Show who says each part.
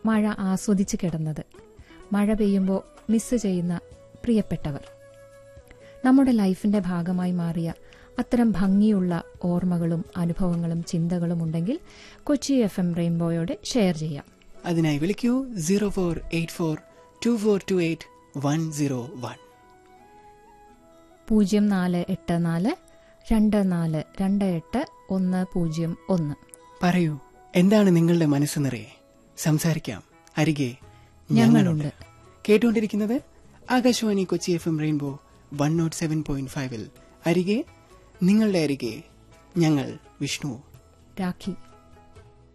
Speaker 1: മഴ ആസ്വദിച്ച് കിടന്നത് മഴ പെയ്യുമ്പോൾ മിസ് ചെയ്യുന്ന പ്രിയപ്പെട്ടവർ നമ്മുടെ ലൈഫിന്റെ ഭാഗമായി മാറിയ അത്തരം ഭംഗിയുള്ള ഓർമ്മകളും അനുഭവങ്ങളും ചിന്തകളും ഉണ്ടെങ്കിൽ കൊച്ചി എഫ് എം റെയിൻബോയോടെ ഷെയർ ചെയ്യാം
Speaker 2: അതിനായി വിളിക്കൂ zero four eight four two four two eight one zero one
Speaker 1: പൂജ്യം നാല് എട്ട് നാല് രണ്ട് നാല് രണ്ട് എട്ട് ഒന്ന് പൂജ്യം ഒന്ന്
Speaker 2: പറയൂ എന്താണ് നിങ്ങളുടെ മനസ്സ് നിറയെ സംസാരിക്കാം അരികെ
Speaker 1: ഞങ്ങളുണ്ട്.
Speaker 2: കേട്ടുകൊണ്ടിരിക്കുന്നത് Akashvani Kochi F M rainbow one naught seven point ഫൈവിൽ അരികെ നിങ്ങളുടെ അരികെ ഞങ്ങൾ വിഷ്ണു
Speaker 1: രാഖി